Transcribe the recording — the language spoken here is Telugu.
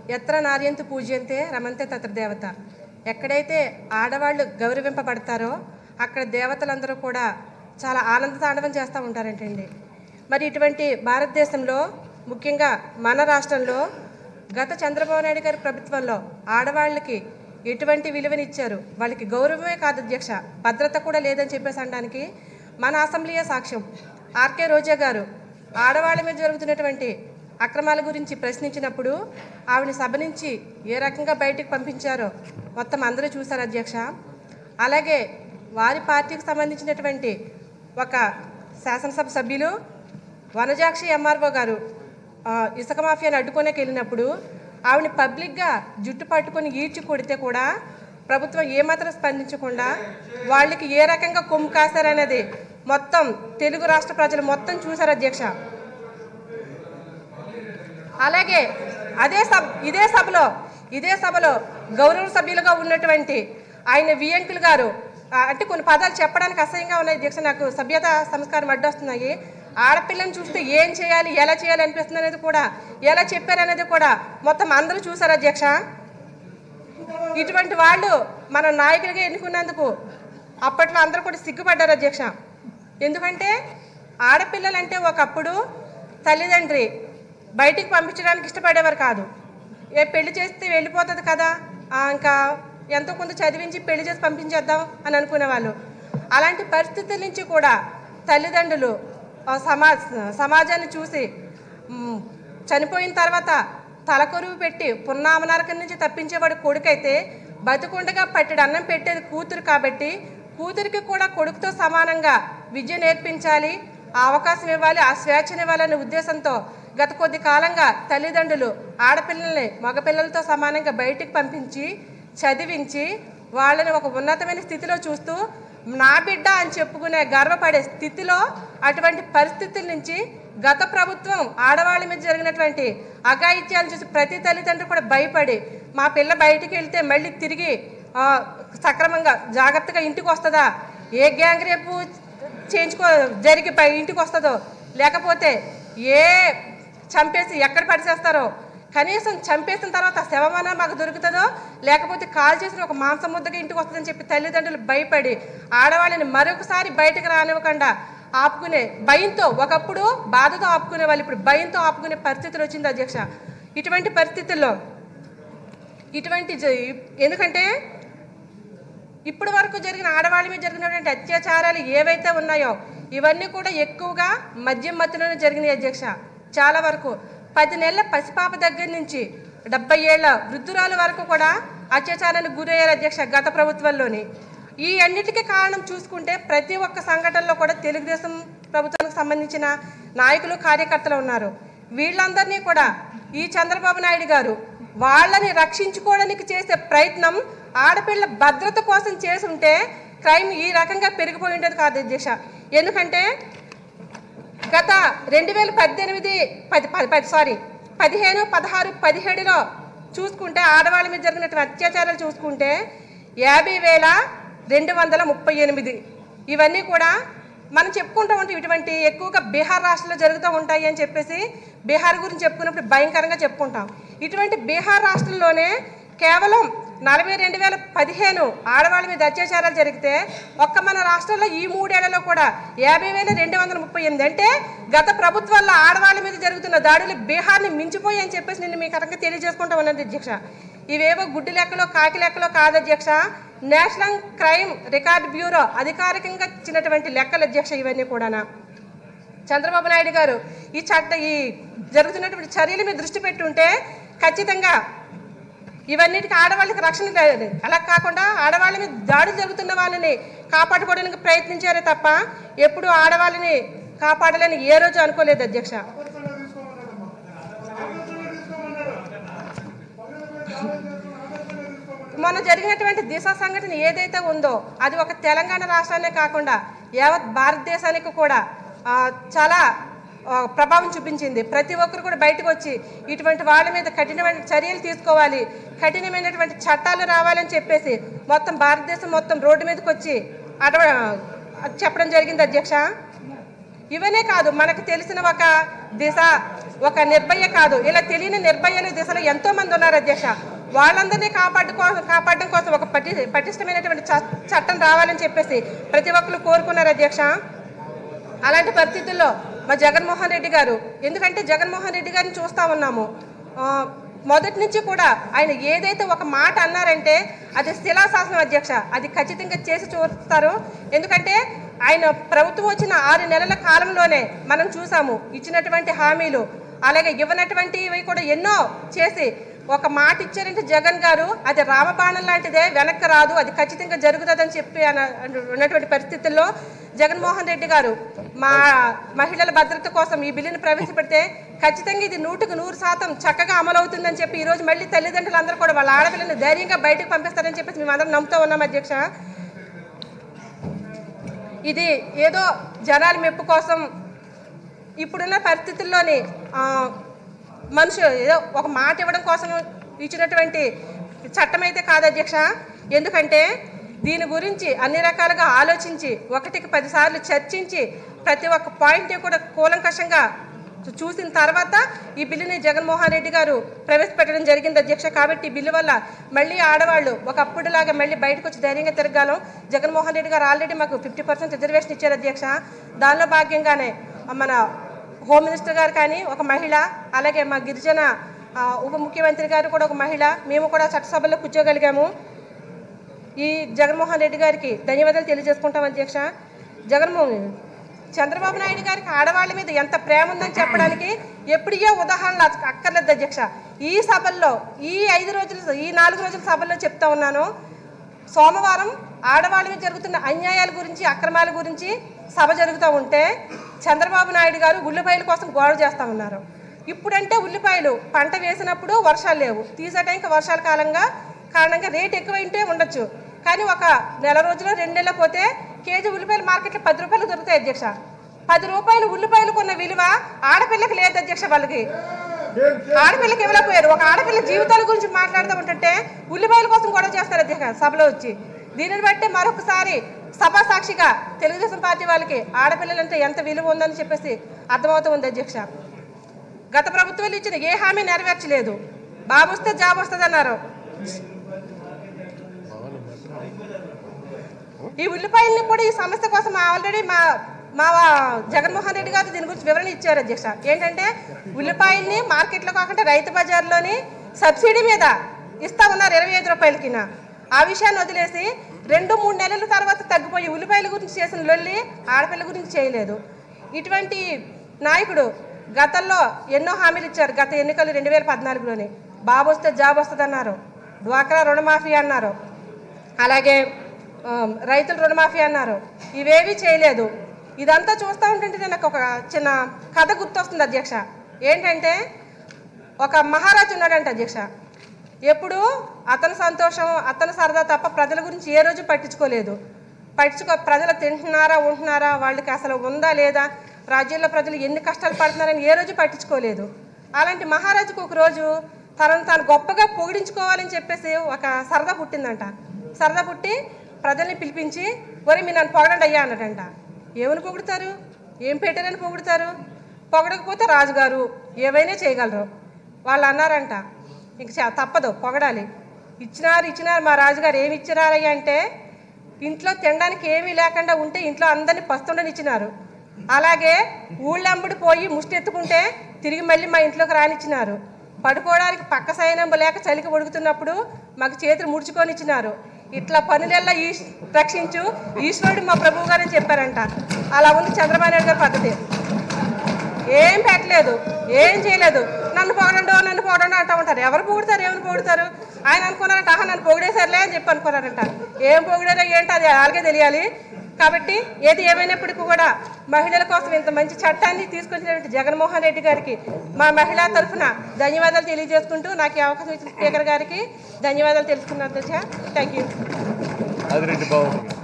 ఎత్ర నార్యంతు పూజ్యంతే రమంతే తత్ర దేవత ఎక్కడైతే ఆడవాళ్ళు గౌరవింపబడతారో అక్కడ దేవతలందరూ కూడా చాలా ఆనంద తాండవం చేస్తూ ఉంటారంటండి మరి ఇటువంటి భారతదేశంలో ముఖ్యంగా మన రాష్ట్రంలో గత చంద్రబాబు నాయుడు గారి ప్రభుత్వంలో ఆడవాళ్ళకి ఎటువంటి విలువనిచ్చారు వాళ్ళకి గౌరవమే కాదు అధ్యక్ష భద్రత కూడా లేదని చెప్పేసి అనడానికి మన అసెంబ్లీయే సాక్ష్యం ఆర్కే రోజా గారు ఆడవాళ్ళ మీద జరుగుతున్నటువంటి అక్రమాల గురించి ప్రశ్నించినప్పుడు ఆవిడ సభ నుంచి ఏ రకంగా బయటకు పంపించారో మొత్తం అందరూ చూశారు అధ్యక్ష అలాగే వారి పార్టీకి సంబంధించినటువంటి ఒక శాసనసభ సభ్యులు వనజాక్షి ఎంఆర్ఓ గారు ఆ, ఇసుక మాఫియాని అడ్డుకోనేకి వెళ్ళినప్పుడు ఆవిడని పబ్లిక్గా జుట్టు పట్టుకొని ఈడ్చి కొడితే కూడా ప్రభుత్వం ఏమాత్రం స్పందించకుండా వాళ్ళకి ఏ రకంగా కొమ్ము కాశారనేది మొత్తం తెలుగు రాష్ట్ర ప్రజలు మొత్తం చూశారు అధ్యక్ష అలాగే అదే సభ ఇదే సభలో ఇదే సభలో గౌరవ సభ్యులుగా ఉన్నటువంటి ఆయన వియంకులు గారు ఆ, అంటే కొన్ని పదాలు చెప్పడానికి అసహ్యంగా ఉన్నాయి అధ్యక్ష నాకు సభ్యత సంస్కారం అడ్డొస్తున్నాయి ఆడపిల్లని చూస్తే ఏం చేయాలి ఎలా చేయాలి అనిపిస్తుంది అనేది కూడా ఎలా చెప్పారనేది కూడా మొత్తం అందరూ చూశారు అధ్యక్ష ఇటువంటి వాళ్ళు మన నాయకులుగా ఎన్నుకున్నందుకు అప్పట్లో అందరూ కూడా సిగ్గుపడ్డారు అధ్యక్ష ఎందుకంటే ఆడపిల్లలంటే ఒకప్పుడు తల్లిదండ్రి బయటికి పంపించడానికి ఇష్టపడేవారు కాదు ఏ పెళ్లి చేస్తే వెళ్ళిపోతుంది కదా ఆ, ఇంకా ఎంతో కొంత చదివించి పెళ్లి చేసి పంపించేద్దాం అని అనుకునేవాళ్ళు అలాంటి పరిస్థితుల నుంచి కూడా తల్లిదండ్రులు ఆ, సమా సమాజాన్ని చూసి మ్, చనిపోయిన తర్వాత తలకొరువు పెట్టి పున్నామ నరకం నుంచి తప్పించేవాడు కొడుకైతే బతుకుండగా పట్టెడు అన్నం పెట్టేది కూతురు కాబట్టి కూతురికి కూడా కొడుకుతో సమానంగా విద్య నేర్పించాలి ఆ అవకాశం ఇవ్వాలి ఆ స్వేచ్ఛనివ్వాలనే ఉద్దేశంతో గత కొద్ది కాలంగా తల్లిదండ్రులు ఆడపిల్లల్ని మగపిల్లలతో సమానంగా బయటికి పంపించి చదివించి వాళ్ళని ఒక ఉన్నతమైన స్థితిలో చూస్తూ నా బిడ్డ అని చెప్పుకునే గర్వపడే స్థితిలో అటువంటి పరిస్థితుల నుంచి గత ప్రభుత్వం ఆడవాళ్ళ మీద జరిగినటువంటి అఘాయిత్యాలు చూసి ప్రతి తల్లిదండ్రులు కూడా భయపడి మా పిల్ల బయటికి వెళ్తే మళ్ళీ తిరిగి ఆ, సక్రమంగా జాగ్రత్తగా ఇంటికి వస్తుందా ఏ గ్యాంగ్ రేపు చేయించుకో జరిగి బయ- ఇంటికి వస్తుందో లేకపోతే ఏ చంపేసి ఎక్కడ పడిచేస్తారో కనీసం చంపేసిన తర్వాత శవమన్నా మాకు దొరుకుతుందో లేకపోతే కాల్ చేసిన ఒక మాంసం ముద్దగా ఇంటికి వస్తుందని చెప్పి తల్లిదండ్రులు భయపడి ఆడవాళ్ళని మరొకసారి బయటకు రానివ్వకుండా ఆపుకునే భయంతో ఒకప్పుడు బాధతో ఆపుకునే వాళ్ళు ఇప్పుడు భయంతో ఆపుకునే పరిస్థితులు వచ్చింది అధ్యక్ష ఇటువంటి పరిస్థితుల్లో ఇటువంటి జ- ఎందుకంటే ఇప్పటి వరకు జరిగిన ఆడవాళ్ళ మీద జరిగినటువంటి అత్యాచారాలు ఏవైతే ఉన్నాయో ఇవన్నీ కూడా ఎక్కువగా మద్యం మత్తులోనే జరిగినాయి అధ్యక్ష చాలా వరకు పది నెలల పసిపాప దగ్గర నుంచి డెబ్బై ఏళ్ల వృద్ధురాలు వరకు కూడా అత్యాచారానికి గురయ్యారు అధ్యక్ష గత ప్రభుత్వంలోని ఈ అన్నిటికీ కారణం చూసుకుంటే ప్రతి ఒక్క సంఘటనలో కూడా తెలుగుదేశం ప్రభుత్వానికి సంబంధించిన నాయకులు కార్యకర్తలు ఉన్నారు వీళ్ళందరినీ కూడా ఈ చంద్రబాబు నాయుడు గారు వాళ్ళని రక్షించుకోవడానికి చేసే ప్రయత్నం ఆడపిల్ల భద్రత కోసం చేసి ఉంటే క్రైమ్ ఈ రకంగా పెరిగిపోయి ఉండేది కాదు అధ్యక్ష ఎందుకంటే గత రెండు వేల పద్దెనిమిది పది పది పది సారీ పదిహేను పదహారు పదిహేడులో చూసుకుంటే ఆడవాళ్ళ మీద జరిగినటువంటి అత్యాచారాలు చూసుకుంటే యాభై వేల రెండు వందల ముప్పై ఎనిమిది ఇవన్నీ కూడా మనం చెప్పుకుంటూ ఉంటాం ఇటువంటి ఎక్కువగా బీహార్ రాష్ట్రంలో జరుగుతూ ఉంటాయి అని చెప్పేసి బీహార్ గురించి చెప్పుకున్నప్పుడు భయంకరంగా చెప్పుకుంటాం ఇటువంటి బీహార్ రాష్ట్రంలోనే కేవలం నలభై రెండు వేల పదిహేను ఆడవాళ్ళ మీద అత్యాచారాలు జరిగితే ఒక్క మన రాష్ట్రంలో ఈ మూడేళ్లలో కూడా యాభై వేల రెండు వందల ముప్పై ఎనిమిది అంటే గత ప్రభుత్వాల్లో ఆడవాళ్ళ మీద జరుగుతున్న దాడులు బీహార్ని మించిపోయి అని చెప్పేసి నేను మీకు కనుక తెలియజేసుకుంటా ఉన్నది అధ్యక్ష ఇవేవో గుడ్డి లెక్కలో కాకి లెక్కలో కాదు అధ్యక్ష నేషనల్ క్రైమ్ రికార్డ్ బ్యూరో అధికారికంగా ఇచ్చినటువంటి లెక్కలు అధ్యక్ష ఇవన్నీ కూడానా చంద్రబాబు నాయుడు గారు ఈ చట్ట ఈ జరుగుతున్నటువంటి చర్యల మీద దృష్టి పెట్టుంటే ఖచ్చితంగా ఇవన్నిటికీ ఆడవాళ్ళకి రక్షణ లేదు అలా కాకుండా ఆడవాళ్ళ మీద దాడులు జరుగుతున్న వాళ్ళని కాపాడుకోవడానికి ప్రయత్నించారే తప్ప ఎప్పుడు ఆడవాళ్ళని కాపాడాలని ఏ రోజు అనుకోలేదు అధ్యక్ష మొన్న జరిగినటువంటి దిశ సంఘటన ఏదైతే ఉందో అది ఒక తెలంగాణ రాష్ట్రాన్నే కాకుండా యావత్ భారతదేశానికి కూడా ఆ, చాలా ఆ, ప్రభావం చూపించింది ప్రతి ఒక్కరు కూడా బయటకు వచ్చి ఇటువంటి వాళ్ళ మీద కఠినమైన చర్యలు తీసుకోవాలి కఠినమైనటువంటి చట్టాలు రావాలని చెప్పేసి మొత్తం భారతదేశం మొత్తం రోడ్డు మీదకి వచ్చి అడవ చెప్పడం జరిగింది అధ్యక్ష ఇవనే కాదు మనకు తెలిసిన ఒక దిశ ఒక నిర్భయ కాదు ఇలా తెలియని నిర్భయల దిశలో ఎంతో మంది ఉన్నారు అధ్యక్ష వాళ్ళందరినీ కాపాడుకో కాపాడడం కోసం ఒక పటి పటిష్టమైనటువంటి చ- చట్టం రావాలని చెప్పేసి ప్రతి ఒక్కరు కోరుకున్నారు అధ్యక్ష అలాంటి పరిస్థితుల్లో మా జగన్మోహన్ రెడ్డి గారు ఎందుకంటే జగన్మోహన్ రెడ్డి గారిని చూస్తా ఉన్నాము ఆ, మొదటి నుంచి కూడా ఆయన ఏదైతే ఒక మాట అన్నారంటే అది శిలాశాసనం అధ్యక్ష అది ఖచ్చితంగా చేసి చూస్తారు ఎందుకంటే ఆయన ప్రభుత్వం వచ్చిన ఆరు నెలల కాలంలోనే మనం చూసాము ఇచ్చినటువంటి హామీలు అలాగే ఇవ్వనటువంటివి కూడా ఎన్నో చేసి ఒక మాట ఇచ్చారంటే జగన్ గారు అది రామబాణం లాంటిదే వెనక్కి రాదు అది ఖచ్చితంగా జరుగుతుందని చెప్పి అన- ఉన్నటువంటి పరిస్థితుల్లో జగన్మోహన్ రెడ్డి గారు మా మహిళల భద్రత కోసం ఈ బిల్లును ప్రవేశపెడితే ఖచ్చితంగా ఇది నూటికి నూరు శాతం చక్కగా అమలవుతుందని చెప్పి ఈ రోజు మళ్ళీ తల్లిదండ్రులందరూ కూడా వాళ్ళ ఆడపిల్లని ధైర్యంగా బయటకు పంపిస్తారని చెప్పేసి మేమందరం నమ్ముతూ ఉన్నాం అధ్యక్ష ఇది ఏదో జనాల మెప్పు కోసం ఇప్పుడున్న పరిస్థితుల్లోని ఆ, మనుషులు ఏదో ఒక మాట ఇవ్వడం కోసం ఇచ్చినటువంటి చట్టం అయితే కాదు అధ్యక్ష ఎందుకంటే దీని గురించి అన్ని రకాలుగా ఆలోచించి ఒకటికి పదిసార్లు చర్చించి ప్రతి ఒక్క పాయింట్ని కూడా కూలంకషంగా చూ- చూసిన తర్వాత ఈ బిల్లుని జగన్మోహన్ రెడ్డి గారు ప్రవేశపెట్టడం జరిగింది అధ్యక్ష కాబట్టి ఈ బిల్లు వల్ల మళ్ళీ ఆడవాళ్ళు ఒకప్పుడులాగా మళ్ళీ బయటకు వచ్చి ధైర్యంగా తిరగాలం జగన్మోహన్ రెడ్డి గారు ఆల్రెడీ మాకు ఫిఫ్టీ పర్సెంట్ రిజర్వేషన్ ఇచ్చారు అధ్యక్ష దానిలో భాగ్యంగానే మన హోమ్ మినిస్టర్ గారు కానీ ఒక మహిళ అలాగే మా గిరిజన ఆ, ఉప ముఖ్యమంత్రి గారు కూడా ఒక మహిళ మేము కూడా చట్టసభలో కూర్చోగలిగాము ఈ జగన్మోహన్ రెడ్డి గారికి ధన్యవాదాలు తెలియజేసుకుంటాం అధ్యక్ష జగన్మోహన్ చంద్రబాబు నాయుడు గారికి ఆడవాళ్ళ మీద ఎంత ప్రేమ ఉందని చెప్పడానికి ఎప్పుడో ఉదాహరణలు అక్క- అక్కర్లేదు అధ్యక్ష ఈ సభల్లో ఈ ఐదు రోజులు ఈ నాలుగు రోజుల సభల్లో చెప్తా ఉన్నాను సోమవారం ఆడవాళ్ళ మీద జరుగుతున్న అన్యాయాల గురించి అక్రమాల గురించి సభ జరుగుతూ ఉంటే చంద్రబాబు నాయుడు గారు ఉల్లిపాయల కోసం గోడ చేస్తూ ఉన్నారు ఇప్పుడంటే ఉల్లిపాయలు పంట వేసినప్పుడు వర్షాలు లేవు తీసే టైంకి వర్షాల కాలంగా కారణంగా రేట్ ఎక్కువైంటే ఉండొచ్చు కానీ ఒక నెల రోజులు రెండు నెలలు పోతే కేజీ ఉల్లిపాయలు మార్కెట్లో పది రూపాయలు దొరుకుతాయి అధ్యక్ష పది రూపాయలు ఉల్లిపాయలు కొన్న విలువ ఆడపిల్లకి లేదు అధ్యక్ష వాళ్ళకి ఆడపిల్లకి ఇవ్వలేకపోయారు ఒక ఆడపిల్ల జీవితాల గురించి మాట్లాడుతూ ఉంటుంటే ఉల్లిపాయల కోసం గొడవ చేస్తారు అధ్యక్ష సభలో వచ్చి దీనిని బట్టి మరొకసారి సభా సాక్షిగా తెలుగుదేశం పార్టీ వాళ్ళకి ఆడపిల్లలంటే ఎంత విలువ ఉందని చెప్పేసి అర్థమవుతూ ఉంది అధ్యక్ష గత ప్రభుత్వాలు ఇచ్చిన ఏ హామీ నెరవేర్చలేదు బాబు వస్తే జాబ్ వస్తుంది అన్నారు ఈ ఉల్లిపాయలని కూడా ఈ సమస్య కోసం ఆల్రెడీ మా మా జగన్మోహన్ రెడ్డి గారు దీని గురించి వివరణ ఇచ్చారు అధ్యక్ష ఏంటంటే ఉల్లిపాయల్ని మార్కెట్లో కాకుండా రైతు బజార్లోని సబ్సిడీ మీద ఇస్తా ఉన్నారు ఇరవై ఐదు రూపాయలకి ఆ విషయాన్ని వదిలేసి రెండు మూడు నెలల తర్వాత తగ్గిపోయి ఉల్లిపాయల గురించి చేసిన లొల్లి ఆడపిల్ల గురించి చేయలేదు ఇటువంటి నాయకుడు గతంలో ఎన్నో హామీలు ఇచ్చారు గత ఎన్నికలు రెండు వేల పద్నాలుగులోని బాబు వస్తే జాబ్ వస్తుంది అన్నారు డ్వాక్రా రుణమాఫీ అన్నారు అలాగే ఆ, రైతుల రుణమాఫీ అన్నారు ఇవేవి చేయలేదు ఇదంతా చూస్తూ ఉంటుంటే నాకు ఒక చిన్న కథ గుర్తొస్తుంది అధ్యక్ష ఏంటంటే ఒక మహారాజు ఉన్నాడంట అధ్యక్ష ఎప్పుడు అతని సంతోషం అతని సరదా తప్ప ప్రజల గురించి ఏ రోజు పట్టించుకోలేదు పట్టించుకో ప్రజలు తింటున్నారా ఉంటున్నారా వాళ్ళకి అసలు ఉందా లేదా రాజ్యంలో ప్రజలు ఎన్ని కష్టాలు పడుతున్నారని ఏ రోజు పట్టించుకోలేదు అలాంటి మహారాజుకు ఒక రోజు తనను తాను గొప్పగా పొగిడించుకోవాలని చెప్పేసి ఒక సరదా పుట్టిందంట సరదా పుట్టి ప్రజల్ని పిలిపించి ఒరే మీరు నన్ను పొగడండి అయ్యా అన్నదంట ఏమని పొగుడుతారు ఏం పెట్టారని పొగుడుతారు పొగడకపోతే రాజుగారు ఏవైనా చేయగలరు వాళ్ళు అన్నారంట ఇంక చా- తప్పదు పొగడాలి ఇచ్చినారు ఇచ్చినారు మా రాజుగారు ఏమి ఇచ్చినారయ్య అంటే ఇంట్లో తినడానికి ఏమీ లేకుండా ఉంటే ఇంట్లో అందరినీ పస్తుండనిచ్చినారు అలాగే ఊళ్ళంబడి పోయి ముష్టి ఎత్తుకుంటే తిరిగి మళ్ళీ మా ఇంట్లోకి రానిచ్చినారు పడుకోవడానికి పక్క సైనం లేక చలికి ఉడుకుతున్నప్పుడు మాకు చేతులు ముడుచుకొని ఇచ్చినారు ఇట్లా పనులెల్లా ఈశ్ రక్షించు ఈశ్వరుడు మా ప్రభువు గారని చెప్పారంట అలా ఉంది చంద్రబాబు నాయుడు గారి పద్ధతి ఏం పెట్టలేదు ఏం చేయలేదు నన్ను పొగడండో నన్ను పొగడండో అంటూ ఉంటారు ఎవరు పొగుడతారు ఏమని పొగుడతారు ఆయన అనుకున్నారంట ఆహా నన్ను పొగిడేశారులే అని చెప్పి అనుకున్నారంట ఏం పొగిడారో ఏంటో అది అలాగే తెలియాలి కాబట్టి ఏది ఏమైనప్పటికీ కూడా మహిళల కోసం ఇంత మంచి చట్టాన్ని తీసుకొచ్చినటువంటి జగన్మోహన్ రెడ్డి గారికి మా మహిళా తరఫున ధన్యవాదాలు తెలియజేసుకుంటూ నాకు ఈ అవకాశం ఇచ్చిన స్పీకర్ గారికి ధన్యవాదాలు తెలుసుకున్నాను థ్యాంక్ యూ ఆదిరెడ్డి బాబు